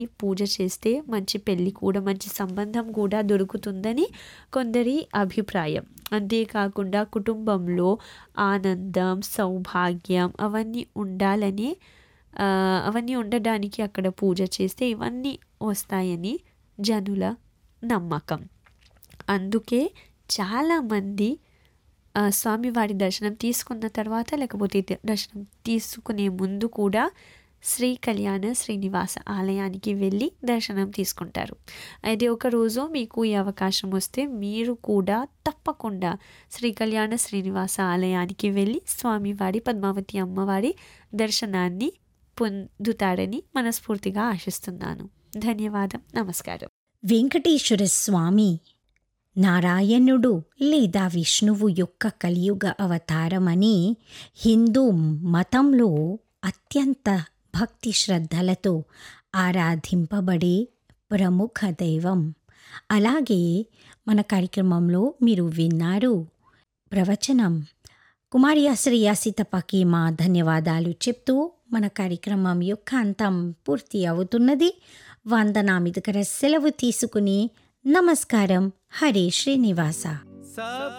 పూజ చేస్తే మంచి పెళ్లి కూడా మంచి సంబంధం కూడా దొరుకుతుందని కొందరి అభిప్రాయం అంతేకాకుండా కుటుంబంలో ఆనందం సౌభాగ్యం అవన్నీ ఉండాలని ఆ, అవన్నీ ఉండడానికి అక్కడ పూజ చేస్తే ఇవన్నీ వస్తాయని జనుల నమ్మకం అందుకే చాలామంది ఆ, స్వామివారి దర్శనం తీసుకున్న తర్వాత లేకపోతే ద- దర్శనం తీసుకునే ముందు కూడా శ్రీ కళ్యాణ శ్రీనివాస ఆలయానికి వెళ్ళి దర్శనం తీసుకుంటారు అయితే ఒకరోజు మీకు ఈ అవకాశం వస్తే మీరు కూడా తప్పకుండా శ్రీ కళ్యాణ శ్రీనివాస ఆలయానికి వెళ్ళి స్వామివారి పద్మావతి అమ్మవారి దర్శనాన్ని పొందుతారని మనస్ఫూర్తిగా ఆశిస్తున్నాను ధన్యవాదం నమస్కారం వెంకటేశ్వర స్వామి నారాయణుడు లేదా విష్ణువు యొక్క కలియుగ అవతారమని హిందూ మతంలో అత్యంత భక్తి శ్రద్ధలతో ఆరాధింపబడే ప్రముఖ దైవం అలాగే మన కార్యక్రమంలో మీరు విన్నారు ప్రవచనం కుమారి అశ్రయ సీతపకి మా ధన్యవాదాలు చెప్తూ మన కార్యక్రమం యొక్క అంతం పూర్తి అవుతున్నది వందనామిదకర సెలవు తీసుకుని నమస్కారం హరే శ్రీనివాస सब